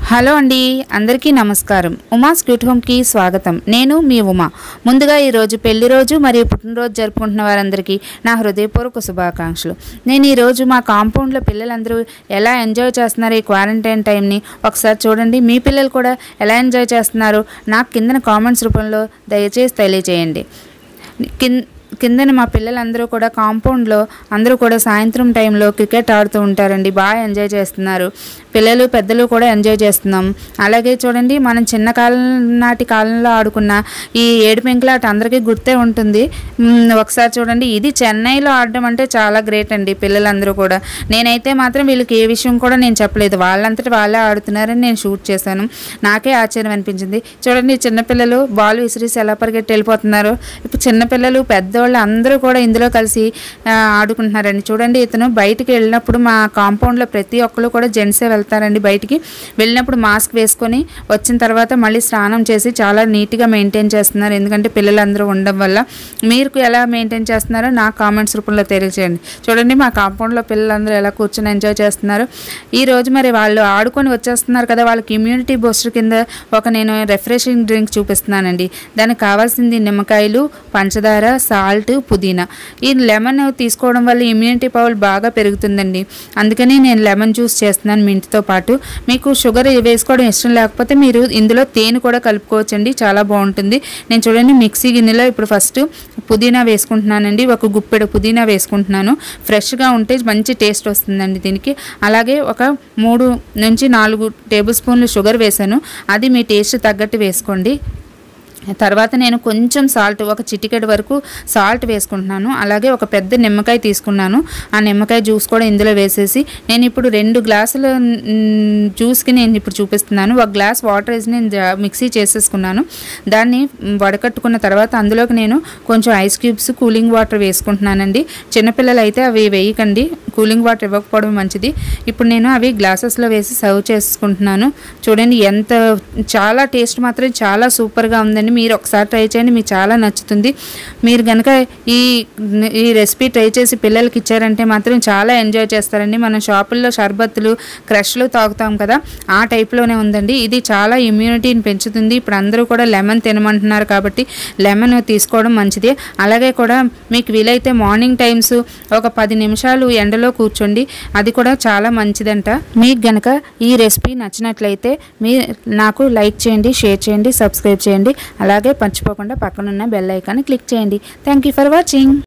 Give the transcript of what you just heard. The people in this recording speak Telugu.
హలో అండి అందరికీ నమస్కారం ఉమా స్క్యూట్ హోమ్కి స్వాగతం నేను మీ ఉమా ముందుగా ఈరోజు పెళ్లి రోజు మరియు పుట్టినరోజు జరుపుకుంటున్న వారందరికీ నా హృదయపూర్వక శుభాకాంక్షలు నేను ఈరోజు మా కాంపౌండ్లో పిల్లలందరూ ఎలా ఎంజాయ్ చేస్తున్నారు ఈ క్వారంటైన్ టైంని ఒకసారి చూడండి మీ పిల్లలు కూడా ఎలా ఎంజాయ్ చేస్తున్నారు నాకు కిందన కామెంట్స్ రూపంలో దయచేసి తెలియజేయండి కింద కిందన మా పిల్లలందరూ కూడా కాంపౌండ్లో అందరూ కూడా సాయంత్రం టైంలో క్రికెట్ ఆడుతూ ఉంటారండి బాగా ఎంజాయ్ చేస్తున్నారు పిల్లలు పెద్దలు కూడా ఎంజాయ్ చేస్తున్నాం అలాగే చూడండి మనం చిన్న కాలం నాటి కాలంలో ఆడుకున్న ఈ ఏడు పెంకులాట అందరికీ గుర్తే ఉంటుంది మ్, ఒకసారి చూడండి ఇది చెన్నైలో ఆడడం అంటే చాలా గ్రేట్ అండి పిల్లలందరూ కూడా నేనైతే మాత్రం వీళ్ళకి ఏ విషయం కూడా నేను చెప్పలేదు వాళ్ళంతటి వాళ్ళే ఆడుతున్నారని నేను షూట్ చేశాను నాకే ఆశ్చర్యం అనిపించింది చూడండి చిన్నపిల్లలు బాల్ విసిరిసి ఎలా పరిగెట్టి వెళ్ళిపోతున్నారు ఇప్పుడు చిన్నపిల్లలు పెద్దవాళ్ళు అందరూ కూడా ఇందులో కలిసి ఆ, ఆడుకుంటున్నారండి చూడండి ఇతను బయటికి వెళ్ళినప్పుడు మా కాంపౌండ్లో ప్రతి ఒక్కరు కూడా జెంట్సే వెళ్తారండి బయటికి వెళ్ళినప్పుడు మాస్క్ వేసుకొని వచ్చిన తర్వాత మళ్ళీ స్నానం చేసి చాలా నీట్గా మెయింటైన్ చేస్తున్నారు ఎందుకంటే పిల్లలందరూ ఉండడం వల్ల మీరు ఎలా మెయింటైన్ చేస్తున్నారో నాకు కామెంట్స్ రూపంలో తెలియజేయండి చూడండి మా కాంపౌండ్లో పిల్లలందరూ ఎలా కూర్చొని ఎంజాయ్ చేస్తున్నారు ఈ రోజు మరి వాళ్ళు ఆడుకొని వచ్చేస్తున్నారు కదా వాళ్ళకి ఇమ్యూనిటీ బూస్టర్ కింద ఒక నేను రిఫ్రెషింగ్ డ్రింక్ చూపిస్తున్నానండి దానికి కావాల్సింది నిమ్మకాయలు పంచదార సాల్ట్ పుదీనా ఈ లెమన్ తీసుకోవడం వల్ల ఇమ్యూనిటీ పవర్ బాగా పెరుగుతుందండి అందుకని నేను లెమన్ జ్యూస్ చేస్తున్నాను మింట్తో పాటు మీకు షుగర్ వేసుకోవడం ఇష్టం లేకపోతే మీరు ఇందులో తేనె కూడా కలుపుకోవచ్చండి చాలా బాగుంటుంది నేను చూడండి మిక్సీ గిన్నెలో ఇప్పుడు ఫస్ట్ పుదీనా వేసుకుంటున్నానండి ఒక గుప్పెడు పుదీనా వేసుకుంటున్నాను ఫ్రెష్గా ఉంటే మంచి టేస్ట్ వస్తుందండి దీనికి అలాగే ఒక మూడు నుంచి నాలుగు టేబుల్ స్పూన్లు షుగర్ వేసాను అది మీ టేస్ట్ తగ్గట్టు వేసుకోండి తర్వాత నేను కొంచెం సాల్ట్ ఒక చిటికెడు వరకు సాల్ట్ వేసుకుంటున్నాను అలాగే ఒక పెద్ద నిమ్మకాయ తీసుకున్నాను ఆ నిమ్మకాయ జ్యూస్ కూడా ఇందులో వేసేసి నేను ఇప్పుడు రెండు గ్లాసుల మ్, జ్యూస్కి నేను ఇప్పుడు చూపిస్తున్నాను ఒక గ్లాస్ వాటర్ వేసి నేను జా- మిక్సీ చేసేసుకున్నాను దాన్ని మ్, వడకట్టుకున్న తర్వాత అందులోకి నేను కొంచెం ఐస్ క్యూబ్స్ కూలింగ్ వాటర్ వేసుకుంటున్నానండి చిన్నపిల్లలు అయితే అవి వేయకండి కూలింగ్ వాటర్ ఇవ్వకపోవడం మంచిది ఇప్పుడు నేను అవి గ్లాసెస్లో వేసి సర్వ్ చేసుకుంటున్నాను చూడండి ఎంత చాలా టేస్ట్ మాత్రం చాలా సూపర్గా ఉందండి మీరు ఒకసారి ట్రై చేయండి మీకు చాలా నచ్చుతుంది మీరు కనుక ఈ ఈ రెసిపీ ట్రై చేసి పిల్లలకి ఇచ్చారంటే మాత్రం చాలా ఎంజాయ్ చేస్తారండి మన షాపుల్లో షర్బత్తులు క్రష్లు తాగుతాం కదా ఆ టైప్లోనే ఉందండి ఇది చాలా ఇమ్యూనిటీని పెంచుతుంది ఇప్పుడు అందరూ కూడా లెమన్ తినమంటున్నారు కాబట్టి లెమన్ తీసుకోవడం మంచిది అలాగే కూడా మీకు వీలైతే మార్నింగ్ టైమ్స్ ఒక పది నిమిషాలు ఎండలో కూర్చోండి అది కూడా చాలా మంచిదంట మీకు గనక ఈ రెసిపీ నచ్చినట్లయితే మీ నాకు లైక్ చేయండి షేర్ చేయండి సబ్స్క్రైబ్ చేయండి అలాగే మర్చిపోకుండా పక్కనున్న బెల్ ఐకాన్ క్లిక్ చేయండి థ్యాంక్ యూ ఫర్ వాచింగ్